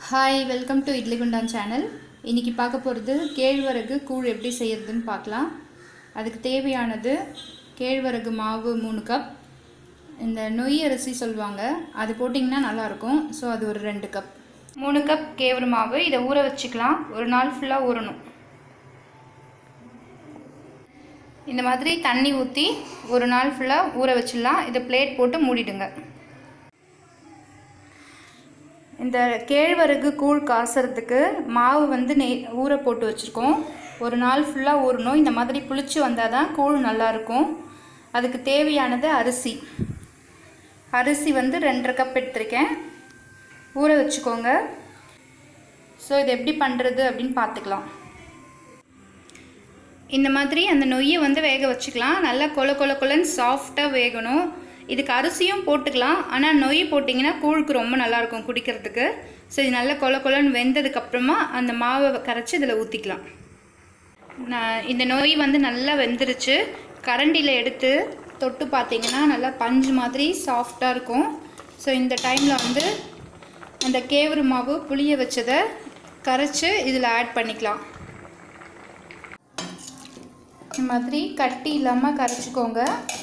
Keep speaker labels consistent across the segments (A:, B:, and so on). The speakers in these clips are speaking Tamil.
A: ஹாய் வெல்கம் டு இட்லி குண்டான் சேனல் இன்றைக்கி பார்க்க போகிறது கேழ்வரகு கூழ் எப்படி செய்யறதுன்னு பார்க்கலாம் அதுக்கு தேவையானது கேழ்வரகு மாவு மூணு கப் இந்த நொய் அரிசி சொல்லுவாங்க அது போட்டிங்கன்னா நல்லாயிருக்கும் ஸோ அது ஒரு ரெண்டு கப் மூணு கப் கேவரு மாவு இதை ஊற வச்சுக்கலாம் ஒரு நாள் ஃபுல்லாக ஊறணும் இந்த மாதிரி தண்ணி ஊற்றி ஒரு நாள் ஃபுல்லாக ஊற வச்சிடலாம் இதை பிளேட் போட்டு மூடிடுங்க இந்த கேழ்வரகு கூழ் காசுறதுக்கு மாவு வந்து நெய் ஊற போட்டு வச்சுருக்கோம் ஒரு நாள் ஃபுல்லாக ஊறணும் இந்த மாதிரி புளிச்சு வந்தால் தான் கூழ் நல்லாயிருக்கும் அதுக்கு தேவையானது அரிசி அரிசி வந்து ரெண்டரை கப் எடுத்திருக்கேன் ஊற வச்சுக்கோங்க ஸோ இது எப்படி பண்ணுறது அப்படின்னு பார்த்துக்கலாம் இந்த மாதிரி அந்த நொய்யை வந்து வேக வச்சுக்கலாம் நல்லா கொல கொல கொலன்னு சாஃப்டாக வேகணும் இதுக்கு அரிசியும் போட்டுக்கலாம் ஆனால் நொய் போட்டிங்கன்னா கூழுக்கு ரொம்ப நல்லாயிருக்கும் குடிக்கிறதுக்கு ஸோ இது நல்லா கொல கொலன்னு வெந்ததுக்கப்புறமா அந்த மாவை கரைச்சி இதில் ஊற்றிக்கலாம் நான் இந்த நொய் வந்து நல்லா வெந்துருச்சு கரண்டியில் எடுத்து தொட்டு பார்த்தீங்கன்னா நல்லா பஞ்சு மாதிரி சாஃப்டாக இருக்கும் ஸோ இந்த டைமில் வந்து அந்த கேவரு மாவு புளிய வச்சதை கரைச்சி இதில் ஆட் பண்ணிக்கலாம் இந்த மாதிரி கட்டி இல்லாமல் கரைச்சிக்கோங்க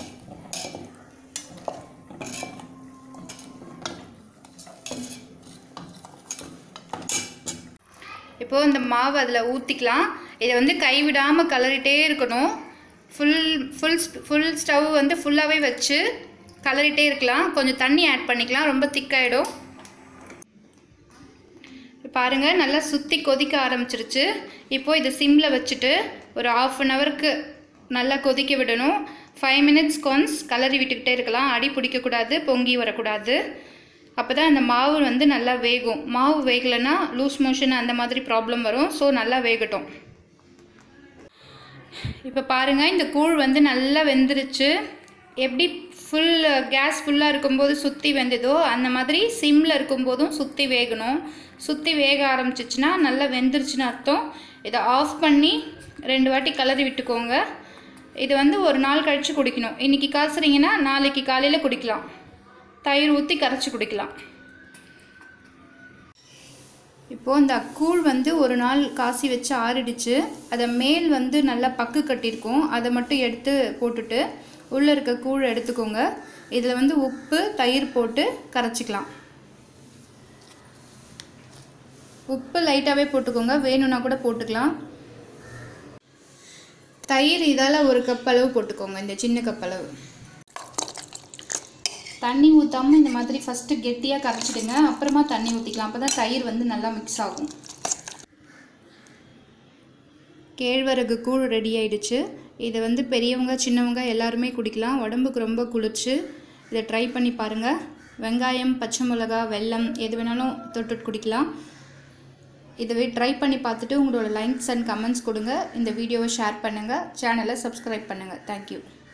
A: இப்போது இந்த மாவு அதில் ஊற்றிக்கலாம் இதை வந்து கைவிடாமல் கலரிட்டே இருக்கணும் ஃபுல் ஃபுல் ஃபுல் ஸ்டவ் வந்து ஃபுல்லாகவே வச்சு கலரிட்டே இருக்கலாம் கொஞ்சம் தண்ணி ஆட் பண்ணிக்கலாம் ரொம்ப திக்காயிடும் பாருங்கள் நல்லா சுற்றி கொதிக்க ஆரம்பிச்சிருச்சு இப்போது இதை சிம்மில் வச்சுட்டு ஒரு ஆஃப் அன் ஹவருக்கு நல்லா கொதிக்க விடணும் ஃபைவ் மினிட்ஸ் கொன்ஸ் கலரி விட்டுக்கிட்டே இருக்கலாம் அடி பிடிக்கக்கூடாது பொங்கி வரக்கூடாது அப்போ தான் அந்த மாவு வந்து நல்லா வேகும் மாவு வேகலைன்னா லூஸ் மோஷன் அந்த மாதிரி ப்ராப்ளம் வரும் ஸோ நல்லா வேகட்டும் இப்போ பாருங்கள் இந்த கூழ் வந்து நல்லா வெந்துருச்சு எப்படி ஃபுல் கேஸ் ஃபுல்லாக இருக்கும்போது சுற்றி வெந்ததோ அந்த மாதிரி சிம்மில் இருக்கும்போதும் சுற்றி வேகணும் சுற்றி வேக ஆரம்பிச்சிச்சுன்னா நல்லா வெந்துருச்சுன்னு அர்த்தம் இதை ஆஃப் பண்ணி ரெண்டு வாட்டி கலரி விட்டுக்கோங்க இது வந்து ஒரு நாள் கழித்து குடிக்கணும் இன்றைக்கி காசுறீங்கன்னா நாளைக்கு காலையில் குடிக்கலாம் தயிர் ஊற்றி கரைச்சி குடிக்கலாம் இப்போது இந்த கூழ் வந்து ஒரு நாள் காசி வச்சு ஆறிடுச்சு அதை மேல் வந்து நல்லா பக்கு கட்டியிருக்கும் அதை மட்டும் எடுத்து போட்டுட்டு உள்ளே இருக்க கூழ் எடுத்துக்கோங்க இதில் வந்து உப்பு தயிர் போட்டு கரைச்சிக்கலாம் உப்பு லைட்டாகவே போட்டுக்கோங்க வேணும்னா கூட போட்டுக்கலாம் தயிர் இதால் ஒரு கப் அளவு போட்டுக்கோங்க இந்த சின்ன கப் அளவு தண்ணி ஊற்றாமல் இந்த மாதிரி ஃபஸ்ட்டு கெட்டியாக கரைச்சிடுங்க அப்புறமா தண்ணி ஊற்றிக்கலாம் அப்போ தான் தயிர் வந்து நல்லா மிக்ஸ் ஆகும் கேழ்வரகு கூழ் ரெடி ஆயிடுச்சு இதை வந்து பெரியவங்க சின்னவங்க எல்லாருமே குடிக்கலாம் உடம்புக்கு ரொம்ப குளிர்ச்சு இதை ட்ரை பண்ணி பாருங்கள் வெங்காயம் பச்சை மிளகா வெல்லம் எது வேணாலும் தொட்டு குடிக்கலாம் இதுவே ட்ரை பண்ணி பார்த்துட்டு உங்களோட லைக்ஸ் அண்ட் கமெண்ட்ஸ் கொடுங்க இந்த வீடியோவை ஷேர் பண்ணுங்கள் சேனலை சப்ஸ்கிரைப் பண்ணுங்கள் தேங்க்யூ